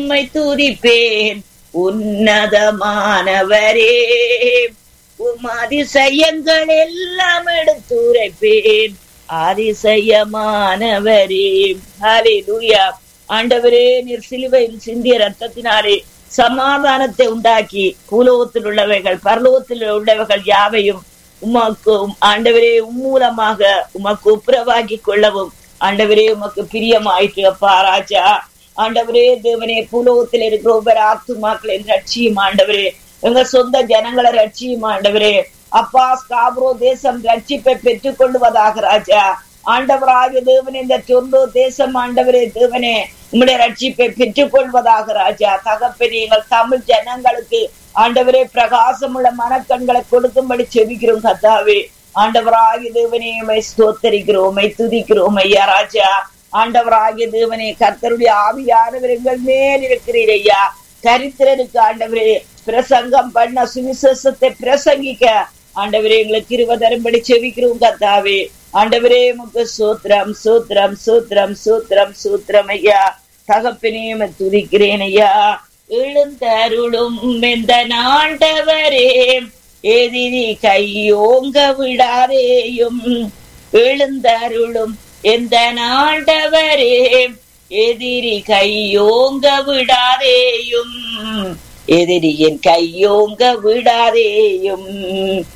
உம்மை துதிப்பேன் உன்னதமானவரே உம் அதிசயங்கள் எல்லாம் எடுத்துரைப்பேன் அதிசயமானவரே ஹalleluya ஆண்டவரே நீர் சிலுவையில் சிந்திய ரத்தத்தினாலே சமாதானத்தை உண்டாக்கி பூலோகத்தில் உள்ளவைகள் பரலோகத்தில் உள்ளவைகள் யாவையும் உமக்கு ஆண்டவரே உம்மூலமாக உமக்கு உப்புரவாக்கி கொள்ளவும் ஆண்டவரே உமக்கு பிரியமாயிற்று அப்பா ராஜா ஆண்டவரே தேவனே பூலோகத்தில் இருக்கிற ஒவ்வொரு ஆத்துமாக்களின் ரட்சியும் ஆண்டவரே எங்க சொந்த ஜனங்களை ரட்சியும் ஆண்டவரே அப்பா ஸ்காப்ரோ தேசம் ரட்சிப்பை பெற்றுக் கொள்வதாக ராஜா ஆண்டவராக தேவனே இந்த சொந்த தேசம் ஆண்டவரே தேவனே உம்முடைய ரட்சிப்பை பெற்றுக் கொள்வதாக ராஜா தகப்பனே எங்கள் தமிழ் ஜனங்களுக்கு ஆண்டவரே பிரகாசமுள்ள மனக்கண்களை கொடுக்கும்படி செபிக்கிறோம் கத்தாவே ஆண்டவராகிய தேவனே உமை ஸ்தோத்தரிக்கிறோம் உமை துதிக்கிறோம் ஐயா ராஜா ஆண்டவராகிய தேவனே கர்த்தருடைய ஆவியானவர் எங்கள் மேல் இருக்கிறீர் ஐயா கரித்திரருக்கு ஆண்டவரே பிரசங்கம் பண்ண சுவிசேஷத்தை பிரசங்கிக்க ஆண்டவரே எங்களுக்கு இருபதரும்படி செவிக்கிறோம் கத்தாவே ஆண்டவரே முக்கு சூத்திரம் சூத்திரம் சூத்திரம் சூத்திரம் சூத்திரம் ஐயா தகப்பினே துதிக்கிறேன் ஐயா எழுந்தருளும் எந்த நாண்டவரே எதிரி கையோங்க விடாதேயும் எழுந்தருளும் எந்த நாண்டவரே எதிரி கையோங்க விடாதேயும் எதிரியின் கையோங்க விடாதேயும்